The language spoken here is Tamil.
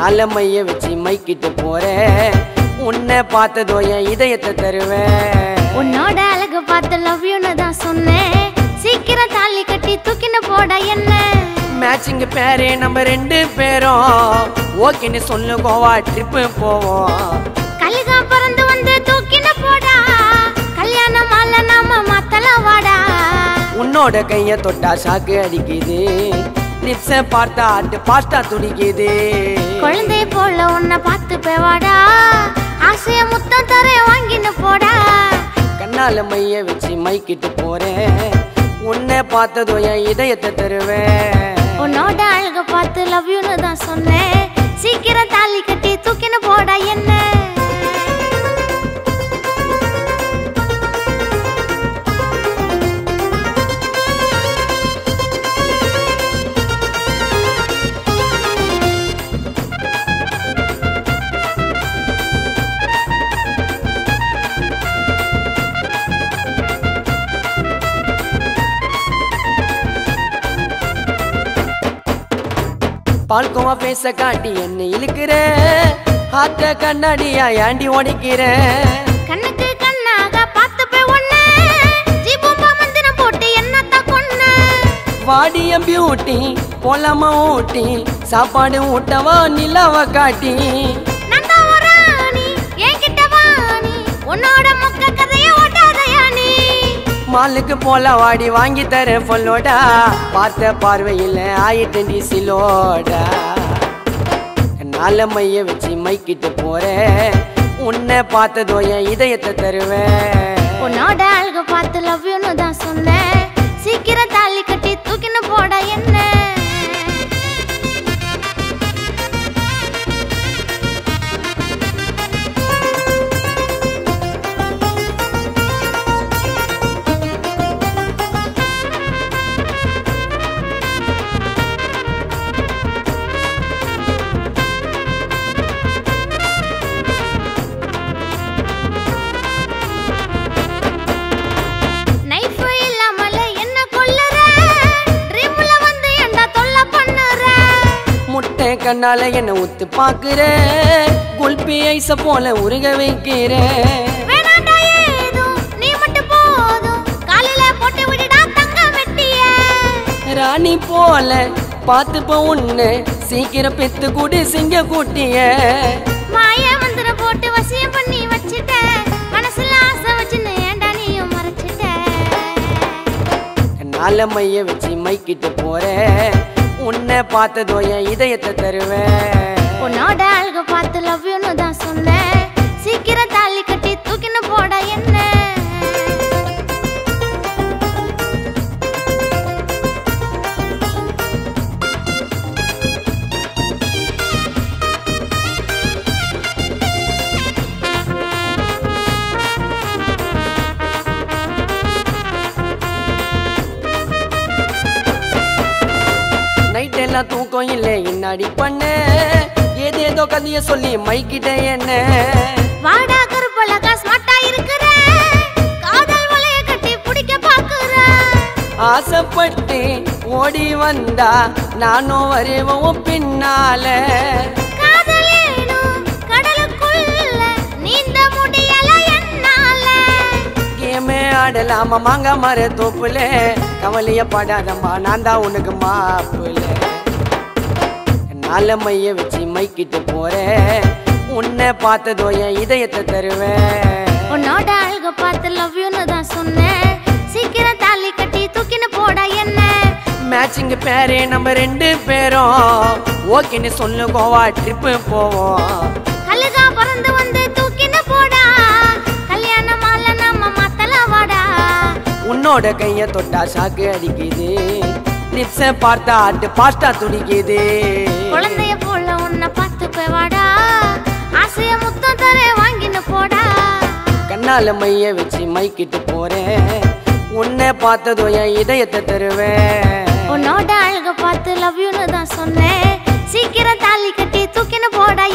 நால மைய வச்சு மைக்கிட்டு போறேன் உன்னை பார்த்ததோ என் இதயத்தை தருவேன் உன்னோட அழகு பார்த்து லவ் யூன்னு தான் சொன்னேன் சீக்கிரம் தாலி கட்டி தூக்கின போட என்ன மேட்சிங் பேரு நம்ம ரெண்டு பேரும் ஓகேன்னு சொல்லு கோவா ட்ரிப்பு போவோம் கல்கா பறந்து வந்து தூக்கின போடா கல்யாணம் மாலை நாம மாத்தலாம் வாடா உன்னோட கைய தொட்டா ஷாக்கு அடிக்குது லிப்ஸ பார்த்தா அட்டு பாஸ்டா துடிக்குது குழந்தை போல உன்னை பார்த்து பேவாடா ஆசைய முத்தம் தர வாங்கின்னு போடா கண்ணால மைய வச்சு மைக்கிட்டு போறேன் உன்னை பார்த்ததோ என் இதயத்தை தருவேன் உன்னோட அழகு பார்த்து லவ் யூன்னு தான் சொன்னேன் சீக்கிரம் தாலி கட்டி தூக்கின போடா என்ன பால்கோவா பேச காட்டி என்ன இழுக்கிற ஹார்ட்ட கண்ணாடியா ஏண்டி உடைக்கிற கண்ணுக்கு கண்ணாக பார்த்து போய் ஒண்ணு ஜீபூம்பா மந்திரம் போட்டு என்னத்தான் கொன்ன வாடிய பியூட்டி போலாமா ஊட்டி சாப்பாடு ஊட்டவா நிலாவ காட்டி நான் தான் ஒரு ராணி, என்கிட்ட வா நீ. உன்னோட மொக்க கதைய ஓட்டாதயா நீ மாலுக்கு போல வாடி வாங்கி தர பொல்லோடா பார்த்த பார்வையில் ஆயிட்டண்டி சிலோடா நால மைய வச்சு மைக்கிட்டு போறேன் உன்னை பார்த்ததோ என் இதயத்தை தருவேன் உன்னோட அழகு பார்த்து லவ் யூன்னு தான் சொன்னேன் சீக்கிரம் தாலி கட்டி தூக்கின்னு போட என்ன நைஃப் இல்லாமல என்ன கொல்லுற ட்ரீம்ல வந்து என்ன தொல்லை பண்ணுற முட்டை கண்ணால என்ன உத்து பாக்குற குல்பி ஐச போல உருக வைக்கிற வேணாண்டா ஏதும் நீ மட்டும் போதும் காலையில போட்டு விடுடா தங்க வெட்டிய ராணி போல பார்த்துப்ப உன்னை சீக்கிரம் பெத்து கூடி சிங்க கூட்டிய மாய மந்திரம் போட்டு வசியம் பண்ணி வச்சிட்ட மனசுல ஆசை வச்சுன்னு ஏன்டா நீயும் மறைச்சிட்ட நால மைய வச்சு மைக்கிட்டு போறேன் உன்னை பார்த்ததோ என் இதயத்தை தருவேன் உன்னோட அழகு பார்த்து லவ் யூன்னு தான் சொன்னேன் சீக்கிரம் தாலி கட்டி தூக்கின்னு போட என்ன நைட் எல்லாம் தூக்கம் இல்லை இன்னாடி பண்ண ஏதேதோ கதைய சொல்லி மைக்கிட்ட என்ன வாடா கருப்பழகா ஸ்மார்ட்டா இருக்கிற காதல் வலைய கட்டி பிடிக்க பாக்குற ஆசைப்பட்டு ஓடி வந்தா நானும் வருவோம் பின்னால காதலேனும் கடலுக்குள்ள நீந்த முடியல என்னால கேமே ஆடலாமா மாங்க மர தோப்புல கவலைய படாதம்மா நான் தான் உனக்கு மாப்புல நால மைய வச்சு மைக்கிட்டு போறேன் உன்னை பார்த்ததோ என் இதயத்தை தருவேன் உன்னோட அழக பார்த்து லவ் யூன்னு தான் சொன்னேன் சீக்கிரம் தாலி கட்டி தூக்கின்னு போட என்ன மேட்சிங் பேரு நம்ம ரெண்டு பேரும் ஓகேன்னு சொல்லு கோவா ட்ரிப்பு போவோம் கழுகா பறந்து வந்து தூக்கின்னு போடா கல்யாணம் மாலை நாம மாத்தலாம் வாடா உன்னோட கைய தொட்டா ஷாக்கு அடிக்குது லிப்ஸ பார்த்தா அட்டு பாஸ்டா துடிக்குது குழந்தைய போல உன்னை பார்த்து போவாடா ஆசைய முத்தம் தர வாங்கின்னு போடா கண்ணால மைய வச்சு மைக்கிட்டு போறேன் உன்னை பார்த்ததோ என் இதயத்தை தருவேன் உன்னோட அழக பார்த்து லவ் யூன்னு தான் சொன்னேன் சீக்கிரம் தாலி கட்டி தூக்கின்னு போடா